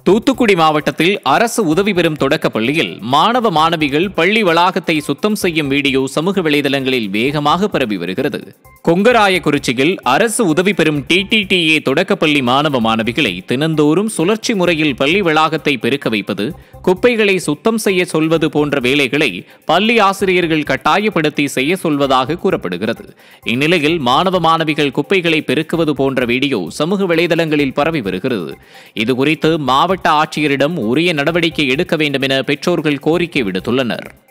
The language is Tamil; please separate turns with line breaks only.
தூத்துக்குடி மாவட்டத்தில் அரசு உதவி பெறும் தொடக்கப் பள்ளியில் மாணவ மாணவிகள் பள்ளி வளாகத்தை சுத்தம் செய்யும் வீடியோ சமூக வலைதளங்களில் வேகமாக பரவி வருகிறது கொங்கராயக்குறிச்சியில் அரசு உதவி பெறும் டிடிடிஏ தொடக்கப்பள்ளி மாணவ மாணவிகளை தினந்தோறும் சுழற்சி முறையில் பள்ளி வளாகத்தை பெருக்க வைப்பது குப்பைகளை சுத்தம் செய்ய சொல்வது போன்ற வேலைகளை பள்ளி ஆசிரியர்கள் கட்டாயப்படுத்தி செய்ய சொல்வதாக கூறப்படுகிறது இந்நிலையில் மாணவ மாணவிகள் குப்பைகளை பெருக்குவது போன்ற வீடியோ சமூக வலைதளங்களில் பரவி வருகிறது இதுகுறித்து மாவட்ட ஆட்சியரிடம் உரிய நடவடிக்கை எடுக்க வேண்டும் என பெற்றோர்கள் கோரிக்கை விடுத்துள்ளனர்